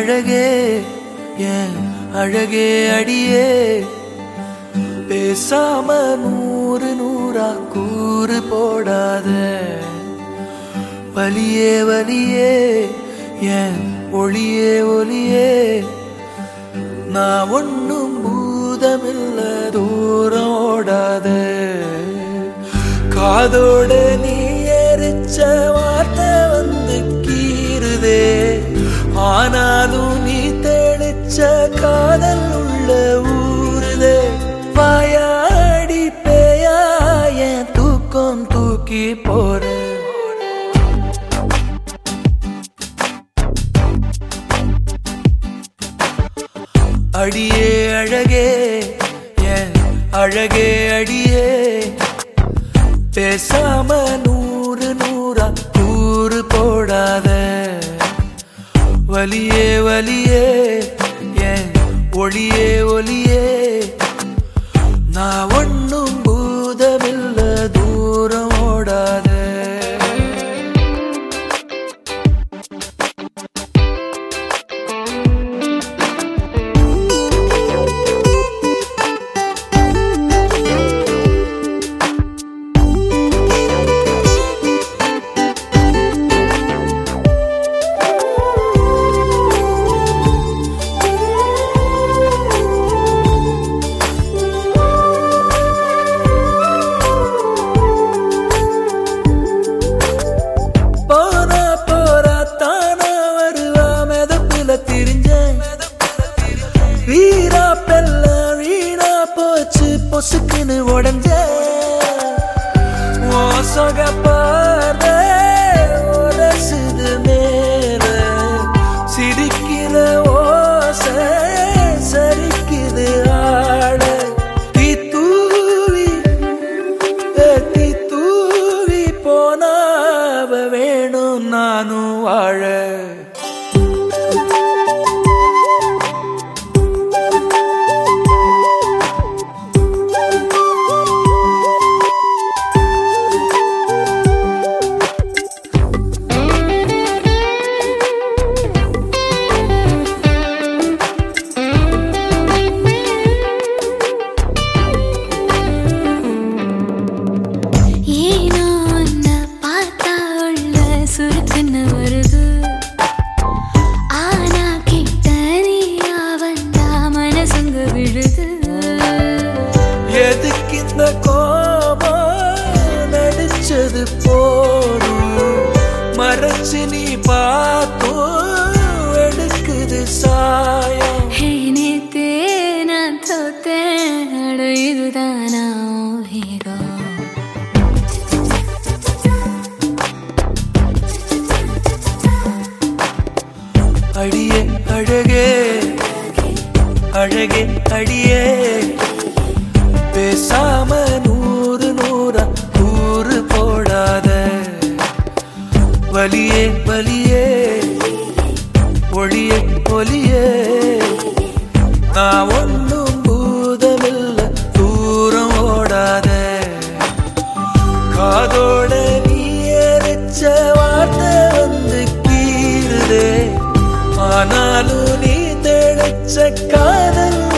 அழகே என் அழகே அடியே பேசாம நூறு நூறா கூறு போடாத வலியே வலியே என் ஒளியே ஒளியே நான் ஒன்னும் பூதமில்ல தூரம் ஓடாத காதோட நீ எரிச்ச வார்த்தை வந்து கீறுதே ஆனாலும் நீ தெளிச்ச காதல் உள்ள ஊறுதே வாயாடி பேயா என் தூக்கம் தூக்கி போற அடியே அழகே என் அழகே அடியே பேசாம நூறு நூறா கூறு போடாத வலியே வலியே என் ஒளியே ஒளியே நான் ஒன்னும் பூதமில்ல தூரம் ஓடாத போனா போறா தானா வருவா மெதப்புல திரிஞ்சேன் வீரா பெல்ல வீணா போச்சு பொசுக்குன்னு உடஞ்ச மோசக பாத உரசுது மேல சிரிக்கிற ஓச சரிக்குது ஆட தீ தூவி ஏத்தி தூவி போனாவ வேணும் நானும் வாழ ஏனோ உன்னை பார்த்தா உள்ள சுருக்குன்னு வருது ஆனா கிட்ட நீயா வந்தா மனசுங்க விழுது எதுக்கு இந்த கோபம் நடிச்சது போதும் மறைச்சு நீ பார்த்தும் எடுக்குது சாயம் ஹே நேத்தே நான் தோத்தேன் அட இதுதானா உன் வேகம் அடியே அழகே அழகே அடியே பேசாம நூறு நூறா கூறு போடாத வலியே வலியே ஒளியே ஒளியே நான் ஒன்னும் பூதமில்ல தூரம் ஓடாத காதோட நீ எரிச்ச வார்த்தை வந்து கீறுதே ஆனாலும் நீ தெளிச்ச காதல்